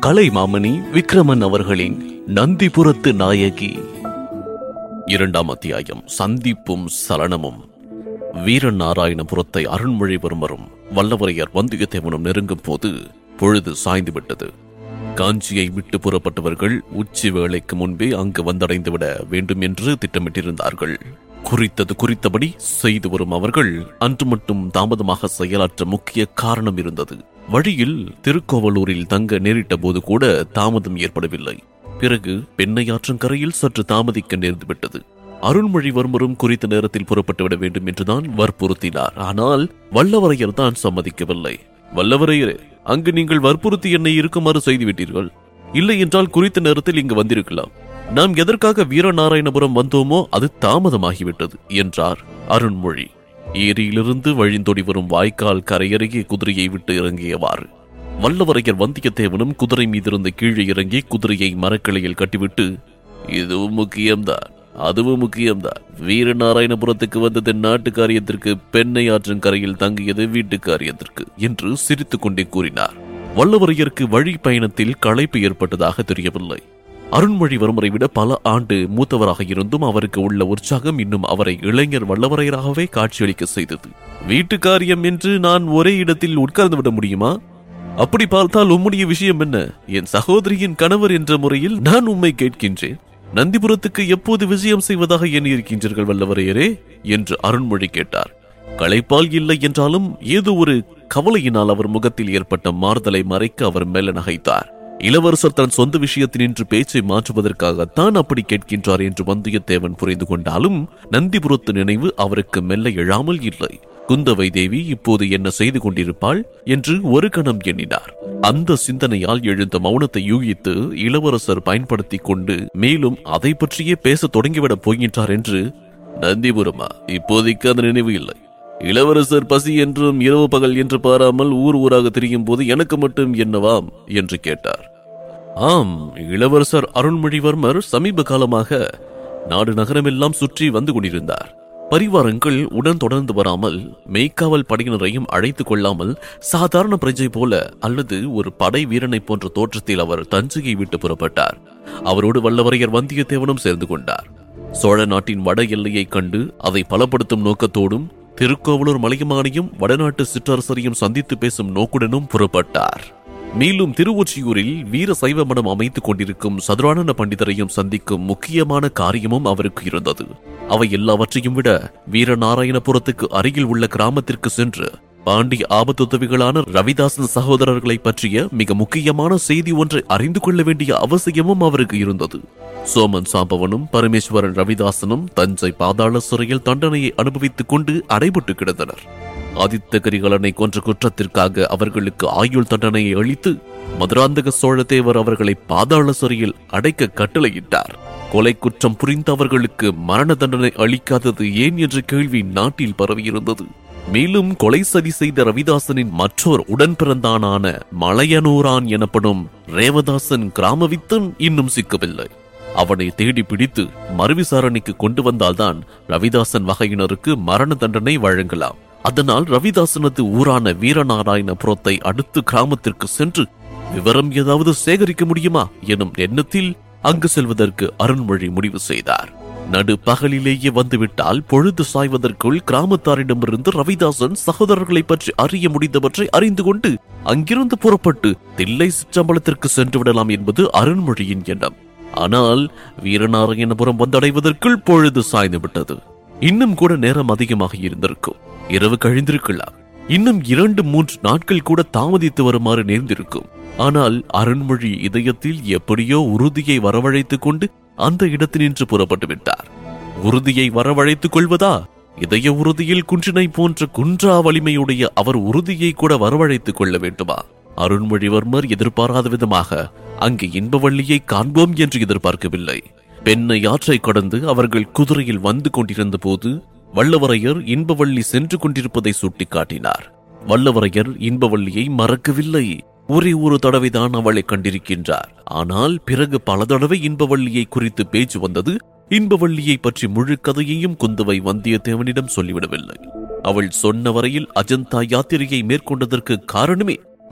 கலைமாமணி விக்ரமன் அவர்களின் நந்திபுரத்து நாயகி இரண்டாம் அத்தியாயம் சந்திப்பும் சலனமும் வீரநாராயணபுரத்தை அருண்மொழிவர்மரும் வல்லவரையர் வந்தியத்தேவனும் நெருங்கும் போது பொழுது சாய்ந்து விட்டது காஞ்சியை விட்டு புறப்பட்டவர்கள் உச்சி வேளைக்கு முன்பே அங்கு வந்தடைந்துவிட வேண்டும் என்று திட்டமிட்டிருந்தார்கள் குறித்தது குறித்தபடி செய்து வரும் அவர்கள் அன்று மட்டும் தாமதமாக செயலாற்ற முக்கிய காரணம் இருந்தது வழியில் திருக்கோவலூரில் தங்க நேரிட்ட போது கூட தாமதம் ஏற்படவில்லை பிறகு பெண்ணையாற்றங்கரையில் சற்று தாமதிக்க நேர்ந்துவிட்டது அருண்மொழிவர்மரும் குறித்த நேரத்தில் புறப்பட்டுவிட வேண்டும் என்றுதான் வற்புறுத்தினார் ஆனால் வல்லவரையர் தான் சம்மதிக்கவில்லை வல்லவரையரே அங்கு நீங்கள் வற்புறுத்தி என்னை இருக்குமாறு செய்துவிட்டீர்கள் இல்லை என்றால் குறித்த நேரத்தில் இங்கு வந்திருக்கலாம் நாம் எதற்காக வீரநாராயணபுரம் வந்தோமோ அது தாமதமாகிவிட்டது என்றார் அருண்மொழி ஏரியிலிருந்து வழிந்தோடி வரும் வாய்க்கால் கரையருகே குதிரையை விட்டு இறங்கியவாறு வல்லவரையர் வந்தியத்தேவனும் குதிரை மீதிருந்து கீழே இறங்கி குதிரையை மரக்கிளையில் கட்டிவிட்டு இதுவும் முக்கியம்தான் அதுவும் முக்கியம்தான் வீரநாராயணபுரத்துக்கு வந்தது நாட்டு காரியத்திற்கு பெண்ணை ஆற்றின் கரையில் தங்கியது வீட்டு காரியத்திற்கு என்று சிரித்துக் கொண்டே கூறினார் வல்லவரையருக்கு வழி பயணத்தில் களைப்பு ஏற்பட்டதாக தெரியவில்லை அருண்மொழிவர்மரை விட பல ஆண்டு மூத்தவராக இருந்தும் அவருக்கு உள்ள உற்சாகம் இன்னும் அவரை இளைஞர் வல்லவரையராகவே காட்சியளிக்க செய்தது வீட்டு காரியம் என்று நான் ஒரே இடத்தில் உட்கார்ந்து விட முடியுமா அப்படி பார்த்தால் உம்முடைய விஷயம் என்ன என் சகோதரியின் கணவர் என்ற முறையில் நான் உம்மை கேட்கின்றேன் நந்திபுரத்துக்கு எப்போது விஜயம் செய்வதாக எண்ணியிருக்கின்றீர்கள் வல்லவரையரே என்று அருண்மொழி கேட்டார் களைப்பால் இல்லை என்றாலும் ஏதோ ஒரு கவலையினால் அவர் முகத்தில் ஏற்பட்ட மாறுதலை மறைக்க அவர் மேல நகைத்தார் இளவரசர் தன் சொந்த விஷயத்தினின்று பேச்சை மாற்றுவதற்காகத்தான் அப்படி கேட்கின்றார் என்று வந்தியத்தேவன் புரிந்து கொண்டாலும் நந்திபுரத்து நினைவு அவருக்கு மெல்ல எழாமல் இல்லை குந்தவை தேவி இப்போது என்ன செய்து கொண்டிருப்பாள் என்று ஒரு கணம் எண்ணினார் அந்த சிந்தனையால் எழுந்த மௌனத்தை யூகித்து இளவரசர் பயன்படுத்திக் கொண்டு மேலும் அதை பற்றியே பேசத் தொடங்கிவிடப் போகின்றார் என்று நந்திபுரமா இப்போதைக்கு அந்த நினைவு இல்லை இளவரசர் பசி என்றும் இரவு பகல் என்று பாராமல் ஊர் ஊராக திரியும் போது எனக்கு மட்டும் என்னவாம் என்று கேட்டார் ஆம் இளவரசர் அருண்மொழிவர்மர் சமீப காலமாக நாடு நகரமெல்லாம் சுற்றி வந்து கொண்டிருந்தார் பரிவாரங்கள் உடன் தொடர்ந்து வராமல் மெய்க்காவல் படையினரையும் அழைத்துக் கொள்ளாமல் சாதாரண பிரஜை போல அல்லது ஒரு படை வீரனை போன்ற தோற்றத்தில் அவர் தஞ்சையை விட்டு புறப்பட்டார் அவரோடு வல்லவரையர் வந்தியத்தேவனும் சேர்ந்து கொண்டார் சோழ நாட்டின் வட எல்லையைக் கண்டு அதை பலப்படுத்தும் நோக்கத்தோடும் திருக்கோவலூர் மலையமானையும் வடநாட்டு சிற்றரசரையும் சந்தித்து பேசும் நோக்குடனும் புறப்பட்டார் மேலும் திருவொற்றியூரில் வீர சைவ மடம் அமைத்துக் கொண்டிருக்கும் சதுரானந்த பண்டிதரையும் சந்திக்கும் முக்கியமான காரியமும் அவருக்கு இருந்தது அவை எல்லாவற்றையும் விட வீரநாராயணபுரத்துக்கு அருகில் உள்ள கிராமத்திற்கு சென்று பாண்டிய ஆபத்துதவிகளான ரவிதாசன் சகோதரர்களை பற்றிய மிக முக்கியமான செய்தி ஒன்றை அறிந்து கொள்ள வேண்டிய அவசியமும் அவருக்கு இருந்தது சோமன் சாம்பவனும் பரமேஸ்வரன் ரவிதாசனும் தஞ்சை பாதாள சிறையில் தண்டனையை அனுபவித்துக் கொண்டு அடைபட்டு கிடந்தனர் ஆதித்த கரிகாலனை கொன்ற குற்றத்திற்காக அவர்களுக்கு ஆயுள் தண்டனையை அளித்து மதுராந்தக சோழதேவர் அவர்களை பாதாள சிறையில் அடைக்க கட்டளையிட்டார் கொலை குற்றம் புரிந்த அவர்களுக்கு மரண தண்டனை அளிக்காதது ஏன் என்ற கேள்வி நாட்டில் பரவியிருந்தது மேலும் கொலை சதி செய்த ரவிதாசனின் மற்றோர் உடன் பிறந்தானான மலையனூரான் எனப்படும் ரேவதாசன் கிராமவித்தன் இன்னும் சிக்கவில்லை அவனை தேடி பிடித்து மறுவிசாரணைக்கு கொண்டு வந்தால்தான் ரவிதாசன் வகையினருக்கு மரண தண்டனை வழங்கலாம் அதனால் ரவிதாசனது ஊரான வீரநாராயணபுரத்தை அடுத்து கிராமத்திற்கு சென்று விவரம் ஏதாவது சேகரிக்க முடியுமா எனும் எண்ணத்தில் அங்கு செல்வதற்கு அருண்மொழி முடிவு செய்தார் நடு பகலிலேயே வந்துவிட்டால் பொழுது சாய்வதற்குள் கிராமத்தாரிடமிருந்து ரவிதாசன் சகோதரர்களை பற்றி அறிய முடிந்தவற்றை அறிந்து கொண்டு அங்கிருந்து புறப்பட்டு தில்லை சிற்றம்பலத்திற்கு சென்று விடலாம் என்பது அருண்மொழியின் எண்ணம் ஆனால் வீரநாராயணபுரம் வந்தடைவதற்குள் பொழுது சாய்ந்து விட்டது இன்னும் கூட நேரம் அதிகமாக இருந்திருக்கும் இரவு கழிந்திருக்கலாம் இன்னும் இரண்டு மூன்று நாட்கள் கூட தாமதித்து வருமாறு நேர்ந்திருக்கும் ஆனால் அருண்மொழி இதயத்தில் எப்படியோ உறுதியை வரவழைத்துக் கொண்டு அந்த இடத்தினின்று புறப்பட்டு விட்டார் உறுதியை வரவழைத்துக் கொள்வதா இதய உறுதியில் குன்றினை போன்ற குன்றா வலிமையுடைய அவர் உறுதியை கூட வரவழைத்துக் கொள்ள வேண்டுமா அருண்மொழிவர்மர் எதிர்பாராத விதமாக அங்கு இன்பவள்ளியை காண்போம் என்று எதிர்பார்க்கவில்லை பெண்ணை ஆற்றை கடந்து அவர்கள் குதிரையில் வந்து கொண்டிருந்த போது வல்லவரையர் இன்பவள்ளி சென்று கொண்டிருப்பதை சுட்டிக்காட்டினார் வல்லவரையர் இன்பவள்ளியை மறக்கவில்லை ஒரே ஒரு தடவைதான் அவளை கண்டிருக்கின்றார் ஆனால் பிறகு பல தடவை இன்பவள்ளியை குறித்து பேச்சு வந்தது இன்பவள்ளியை பற்றி முழு கதையையும் குந்தவை வந்தியத்தேவனிடம் சொல்லிவிடவில்லை அவள் சொன்ன வரையில் அஜந்தா யாத்திரையை மேற்கொண்டதற்கு காரணமே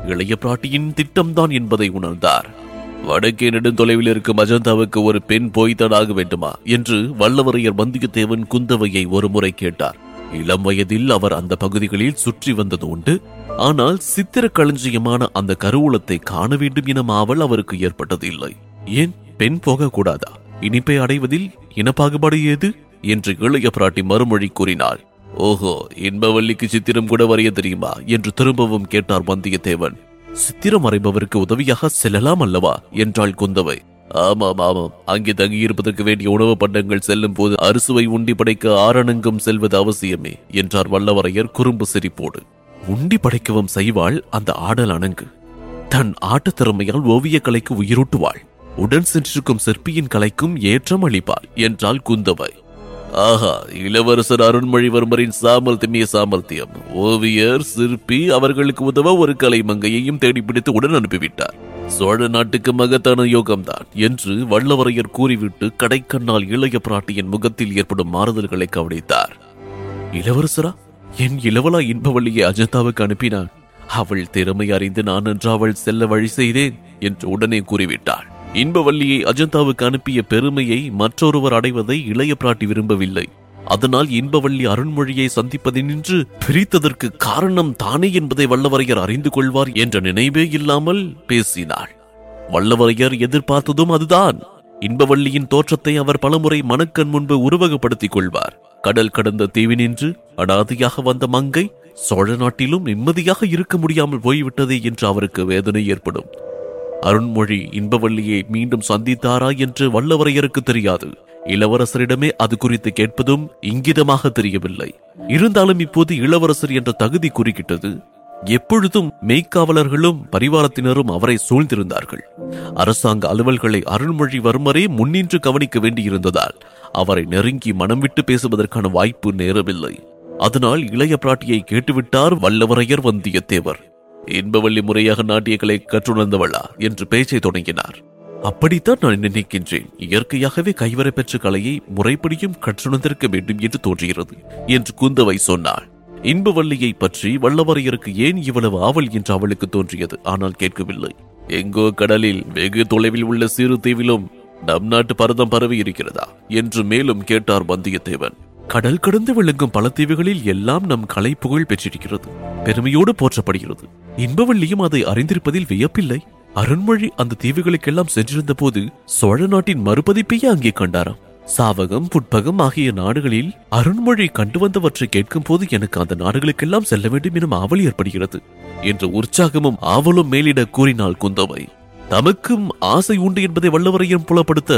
இளைய பிராட்டியின் திட்டம்தான் என்பதை உணர்ந்தார் வடக்கே நெடுந்தொலைவில் இருக்கும் அஜந்தாவுக்கு ஒரு பெண் போய்த்தான் ஆக வேண்டுமா என்று வல்லவரையர் வந்தியத்தேவன் குந்தவையை ஒருமுறை கேட்டார் இளம் வயதில் அவர் அந்த பகுதிகளில் சுற்றி வந்தது உண்டு ஆனால் சித்திர களஞ்சியமான அந்த கருவூலத்தை காண வேண்டும் என மாவல் அவருக்கு ஏற்பட்டது இல்லை ஏன் பெண் போகக்கூடாதா இனிப்பை அடைவதில் இனப்பாகுபாடு ஏது என்று இளைய பிராட்டி மறுமொழி கூறினாள் ஓஹோ இன்பவல்லிக்கு சித்திரம் கூட வரைய தெரியுமா என்று திரும்பவும் கேட்டார் வந்தியத்தேவன் சித்திரம் வரைபவருக்கு உதவியாக செல்லலாம் அல்லவா என்றாள் குந்தவை ஆமாம் ஆமாம் அங்கே தங்கியிருப்பதற்கு வேண்டிய உணவு பண்டங்கள் செல்லும் போது அறுசுவை உண்டி படைக்க ஆரணங்கம் செல்வது அவசியமே என்றார் வல்லவரையர் குறும்பு சிரிப்போடு உண்டி படைக்கவும் செய்வாள் அந்த ஆடல் அணங்கு தன் ஆட்டத் திறமையால் ஓவியக் கலைக்கு உயிரூட்டுவாள் உடன் சென்றிருக்கும் சிற்பியின் கலைக்கும் ஏற்றம் அளிப்பாள் என்றாள் குந்தவை ஆஹா இளவரசர் அருண்மொழிவர்மரின் சாமல் திம்மிய சாமர்த்தியம் ஓவியர் சிற்பி அவர்களுக்கு உதவ ஒரு கலை மங்கையையும் தேடி பிடித்து உடன் அனுப்பிவிட்டார் சோழ நாட்டுக்கு மகத்தான யோகம்தான் என்று வல்லவரையர் கூறிவிட்டு கடைக்கண்ணால் இளைய பிராட்டியின் முகத்தில் ஏற்படும் மாறுதல்களை கவனித்தார் இளவரசரா என் இளவலா இன்பவள்ளியை அஜந்தாவுக்கு அனுப்பினான் அவள் திறமை அறிந்து நான் என்று அவள் செல்ல வழி செய்தேன் என்று உடனே கூறிவிட்டாள் இன்பவல்லியை அஜந்தாவுக்கு அனுப்பிய பெருமையை மற்றொருவர் அடைவதை இளைய பிராட்டி விரும்பவில்லை அதனால் இன்பவள்ளி அருண்மொழியை சந்திப்பதை நின்று பிரித்ததற்கு காரணம் தானே என்பதை வல்லவரையர் அறிந்து கொள்வார் என்ற நினைவே இல்லாமல் பேசினாள் வல்லவரையர் எதிர்பார்த்ததும் அதுதான் இன்பவள்ளியின் தோற்றத்தை அவர் பலமுறை மனக்கண் முன்பு உருவகப்படுத்திக் கொள்வார் கடல் கடந்த தீவினின்று அடாதியாக வந்த மங்கை சோழ நாட்டிலும் நிம்மதியாக இருக்க முடியாமல் போய்விட்டதே என்று அவருக்கு வேதனை ஏற்படும் அருண்மொழி இன்பவள்ளியை மீண்டும் சந்தித்தாரா என்று வல்லவரையருக்கு தெரியாது இளவரசரிடமே அது குறித்து கேட்பதும் இங்கிதமாக தெரியவில்லை இருந்தாலும் இப்போது இளவரசர் என்ற தகுதி குறுக்கிட்டது எப்பொழுதும் மெய்க்காவலர்களும் பரிவாரத்தினரும் அவரை சூழ்ந்திருந்தார்கள் அரசாங்க அலுவல்களை அருள்மொழிவர்மரே முன்னின்று கவனிக்க வேண்டியிருந்ததால் அவரை நெருங்கி மனம் விட்டு பேசுவதற்கான வாய்ப்பு நேரவில்லை அதனால் இளைய பிராட்டியை கேட்டுவிட்டார் வல்லவரையர் வந்தியத்தேவர் இன்பவள்ளி முறையாக நாட்டியங்களை கற்றுணர்ந்தவளா என்று பேச்சை தொடங்கினார் அப்படித்தான் நான் நினைக்கின்றேன் இயற்கையாகவே கைவரை பெற்ற கலையை முறைப்படியும் கற்றுணர்ந்திருக்க வேண்டும் என்று தோன்றுகிறது என்று குந்தவை சொன்னாள் இன்பவல்லியை பற்றி வல்லவரையருக்கு ஏன் இவ்வளவு ஆவல் என்று அவளுக்கு தோன்றியது ஆனால் கேட்கவில்லை எங்கோ கடலில் வெகு தொலைவில் உள்ள சிறு தீவிலும் நம் நாட்டு பரதம் பரவி இருக்கிறதா என்று மேலும் கேட்டார் வந்தியத்தேவன் கடல் கடந்து விளங்கும் பல தீவுகளில் எல்லாம் நம் கலை புகழ் பெற்றிருக்கிறது பெருமையோடு போற்றப்படுகிறது இன்பவள்ளியும் அதை அறிந்திருப்பதில் வியப்பில்லை அருண்மொழி அந்த தீவுகளுக்கெல்லாம் சென்றிருந்த போது சோழ நாட்டின் மறுபதிப்பையே அங்கே கண்டாராம் சாவகம் புட்பகம் ஆகிய நாடுகளில் அருண்மொழி கண்டு வந்தவற்றை கேட்கும் போது எனக்கு அந்த நாடுகளுக்கெல்லாம் செல்ல வேண்டும் எனும் ஆவல் ஏற்படுகிறது என்று உற்சாகமும் ஆவலும் மேலிட கூறினாள் குந்தவை தமக்கும் ஆசை உண்டு என்பதை வல்லவரையும் புலப்படுத்த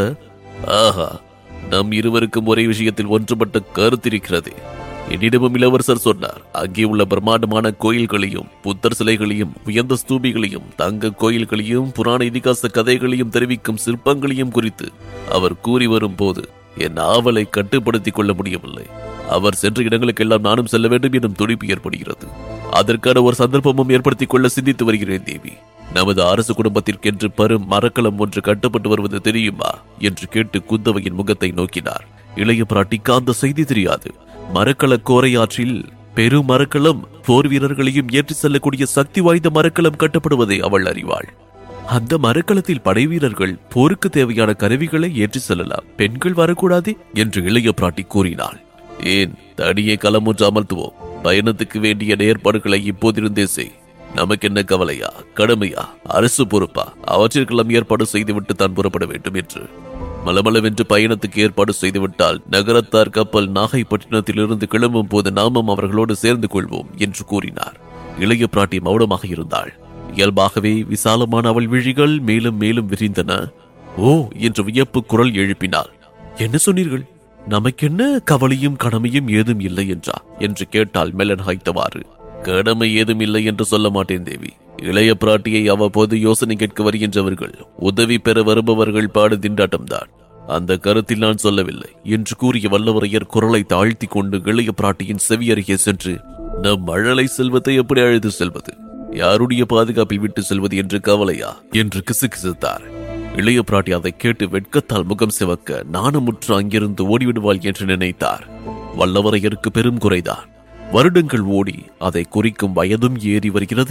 ஆஹா நம் இருவருக்கும் ஒரே விஷயத்தில் ஒன்றுபட்ட கருத்திருக்கிறது என்னிடமும் இளவரசர் சொன்னார் அங்கே உள்ள பிரம்மாண்டமான கோயில்களையும் புத்தர் சிலைகளையும் உயர்ந்த ஸ்தூபிகளையும் தங்க கோயில்களையும் புராண இதிகாச கதைகளையும் தெரிவிக்கும் சிற்பங்களையும் குறித்து அவர் கூறி வரும் போது என் ஆவலை கட்டுப்படுத்திக் கொள்ள முடியவில்லை அவர் சென்ற இடங்களுக்கெல்லாம் நானும் செல்ல வேண்டும் எனும் துடிப்பு ஏற்படுகிறது அதற்கான ஒரு சந்தர்ப்பமும் ஏற்படுத்திக் கொள்ள சிந்தித்து வருகிறேன் தேவி நமது அரசு குடும்பத்திற்கென்று பெரும் மரக்கலம் ஒன்று கட்டப்பட்டு வருவது தெரியுமா என்று கேட்டு குந்தவையின் முகத்தை நோக்கினார் இளைய பிராட்டிக்கு அந்த செய்தி தெரியாது மரக்கல கோரையாற்றில் பெரு மரக்கலம் போர் வீரர்களையும் ஏற்றி செல்லக்கூடிய சக்தி வாய்ந்த மரக்கலம் கட்டப்படுவதை அவள் அறிவாள் அந்த மரக்கலத்தில் படை வீரர்கள் போருக்கு தேவையான கருவிகளை ஏற்றி செல்லலாம் பெண்கள் வரக்கூடாதே என்று இளைய பிராட்டி கூறினாள் ஏன் தடியை களம் ஒன்று அமர்த்துவோம் பயணத்துக்கு வேண்டிய ஏற்பாடுகளை இப்போதிருந்தே செய் நமக்கு என்ன கவலையா கடமையா அரசு பொறுப்பா அவற்றிற்கெல்லாம் ஏற்பாடு செய்துவிட்டு தான் புறப்பட வேண்டும் என்று மலமளவென்று பயணத்துக்கு ஏற்பாடு செய்துவிட்டால் நகரத்தார் கப்பல் நாகைப்பட்டினத்திலிருந்து கிளம்பும் போது நாமும் அவர்களோடு சேர்ந்து கொள்வோம் என்று கூறினார் இளைய பிராட்டி மௌனமாக இருந்தாள் இயல்பாகவே விசாலமான அவள் விழிகள் மேலும் மேலும் விரிந்தன ஓ என்று வியப்பு குரல் எழுப்பினாள் என்ன சொன்னீர்கள் நமக்கென்ன கவலையும் கடமையும் ஏதும் இல்லை என்றா என்று கேட்டால் மெல்லன் ஹைத்தவாறு கடமை ஏதும் இல்லை என்று சொல்ல மாட்டேன் தேவி இளைய பிராட்டியை அவ்வப்போது யோசனை கேட்க வருகின்றவர்கள் உதவி பெற வருபவர்கள் பாடு திண்டாட்டம்தான் அந்த கருத்தில் நான் சொல்லவில்லை என்று கூறிய வல்லவரையர் குரலை தாழ்த்தி கொண்டு இளைய பிராட்டியின் செவியருகே சென்று நம் மழலை செல்வத்தை எப்படி அழைத்து செல்வது யாருடைய பாதுகாப்பில் விட்டு செல்வது என்று கவலையா என்று கிசுகிசுத்தார் இளைய பிராட்டி அதை கேட்டு வெட்கத்தால் முகம் சிவக்க நாணமுற்று அங்கிருந்து ஓடிவிடுவாள் என்று நினைத்தார் வல்லவரையருக்கு பெரும் குறைதான் வருடங்கள் ஓடி அதை குறிக்கும் வயதும் ஏறி வருகிறது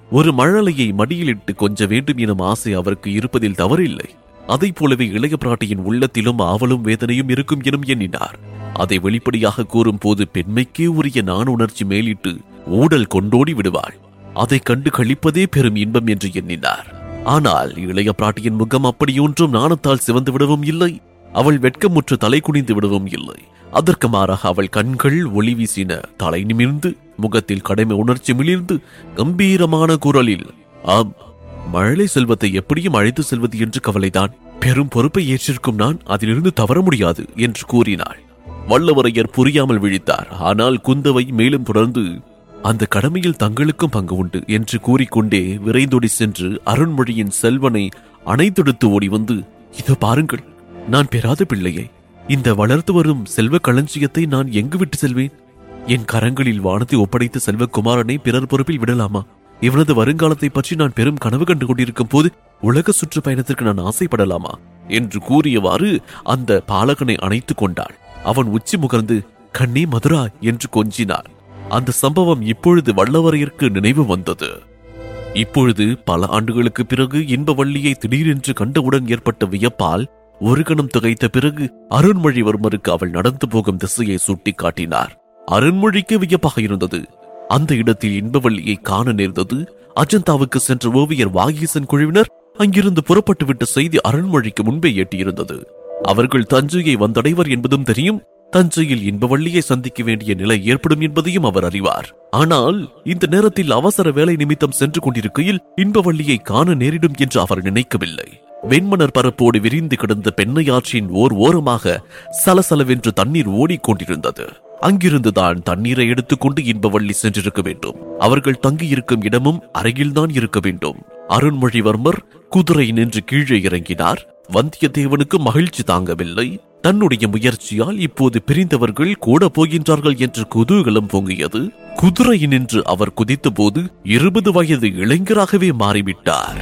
ஒரு மழலையை மடியிலிட்டு கொஞ்ச வேண்டும் எனும் ஆசை அவருக்கு இருப்பதில் தவறில்லை அதைப் போலவே இளைய பிராட்டியின் உள்ளத்திலும் ஆவலும் வேதனையும் இருக்கும் எனும் எண்ணினார் அதை வெளிப்படையாக கூறும் போது பெண்மைக்கே உரிய நாணுணர்ச்சி மேலிட்டு ஊடல் கொண்டோடி விடுவாள் அதைக் கண்டு கழிப்பதே பெரும் இன்பம் என்று எண்ணினார் ஆனால் இளைய பிராட்டியின் முகம் அப்படியொன்றும் நாணத்தால் சிவந்து விடவும் இல்லை அவள் வெட்கமுற்று தலை குனிந்து விடவும் இல்லை அதற்கு மாறாக அவள் கண்கள் ஒளி வீசின தலை நிமிர்ந்து முகத்தில் கடமை உணர்ச்சி மிளிர்ந்து கம்பீரமான குரலில் ஆம் மழலை செல்வத்தை எப்படியும் அழைத்து செல்வது என்று கவலைதான் பெரும் பொறுப்பை ஏற்றிருக்கும் நான் அதிலிருந்து தவற முடியாது என்று கூறினாள் வல்லவரையர் புரியாமல் விழித்தார் ஆனால் குந்தவை மேலும் தொடர்ந்து அந்த கடமையில் தங்களுக்கும் பங்கு உண்டு என்று கூறிக்கொண்டே விரைந்தொடி சென்று அருண்மொழியின் செல்வனை அணைத்தெடுத்து ஓடி வந்து இதோ பாருங்கள் நான் பெறாத பிள்ளையை இந்த வளர்த்து வரும் செல்வ களஞ்சியத்தை நான் எங்கு விட்டு செல்வேன் என் கரங்களில் வானத்தை ஒப்படைத்த செல்வக்குமாரனை பிறர் பொறுப்பில் விடலாமா இவனது வருங்காலத்தை பற்றி நான் பெரும் கனவு கண்டு கொண்டிருக்கும் போது உலக சுற்றுப்பயணத்திற்கு நான் ஆசைப்படலாமா என்று கூறியவாறு அந்த பாலகனை அணைத்துக் கொண்டாள் அவன் உச்சி முகர்ந்து கண்ணே மதுரா என்று கொஞ்சினான் அந்த சம்பவம் இப்பொழுது வல்லவரையருக்கு நினைவு வந்தது இப்பொழுது பல ஆண்டுகளுக்கு பிறகு இன்பவள்ளியை திடீரென்று கண்டவுடன் ஏற்பட்ட வியப்பால் ஒரு கணம் திகைத்த பிறகு அருண்மொழிவர்மருக்கு அவள் நடந்து போகும் திசையை சுட்டிக் காட்டினார் அருண்மொழிக்கு வியப்பாக இருந்தது அந்த இடத்தில் இன்பவள்ளியை காண நேர்ந்தது அஜந்தாவுக்கு சென்ற ஓவியர் வாகீசன் குழுவினர் அங்கிருந்து புறப்பட்டு விட்ட செய்தி அருண்மொழிக்கு முன்பே எட்டியிருந்தது அவர்கள் தஞ்சையை வந்தடைவர் என்பதும் தெரியும் தஞ்சையில் இன்பவள்ளியை சந்திக்க வேண்டிய நிலை ஏற்படும் என்பதையும் அவர் அறிவார் ஆனால் இந்த நேரத்தில் அவசர வேலை நிமித்தம் சென்று கொண்டிருக்கையில் இன்பவள்ளியை காண நேரிடும் என்று அவர் நினைக்கவில்லை வெண்மணர் பரப்போடு விரிந்து கிடந்த பெண்ணையாற்றின் ஓர் ஓரமாக சலசலவென்று தண்ணீர் ஓடிக்கொண்டிருந்தது அங்கிருந்துதான் தண்ணீரை எடுத்துக்கொண்டு இன்பவள்ளி சென்றிருக்க வேண்டும் அவர்கள் தங்கியிருக்கும் இடமும் அருகில்தான் இருக்க வேண்டும் அருண்மொழிவர்மர் குதிரை நின்று கீழே இறங்கினார் வந்தியத்தேவனுக்கு மகிழ்ச்சி தாங்கவில்லை தன்னுடைய முயற்சியால் இப்போது பிரிந்தவர்கள் கூட போகின்றார்கள் என்று குதூகலம் பொங்கியது குதிரை நின்று அவர் குதித்தபோது இருபது வயது இளைஞராகவே மாறிவிட்டார்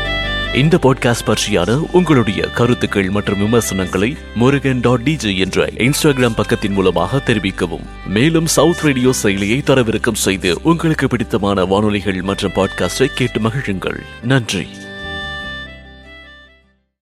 இந்த பாட்காஸ்ட் பற்றியான உங்களுடைய கருத்துக்கள் மற்றும் விமர்சனங்களை முருகன் டாட் டிஜே என்ற இன்ஸ்டாகிராம் பக்கத்தின் மூலமாக தெரிவிக்கவும் மேலும் சவுத் ரேடியோ செயலியை தரவிறக்கம் செய்து உங்களுக்கு பிடித்தமான வானொலிகள் மற்றும் பாட்காஸ்டை கேட்டு மகிழுங்கள் நன்றி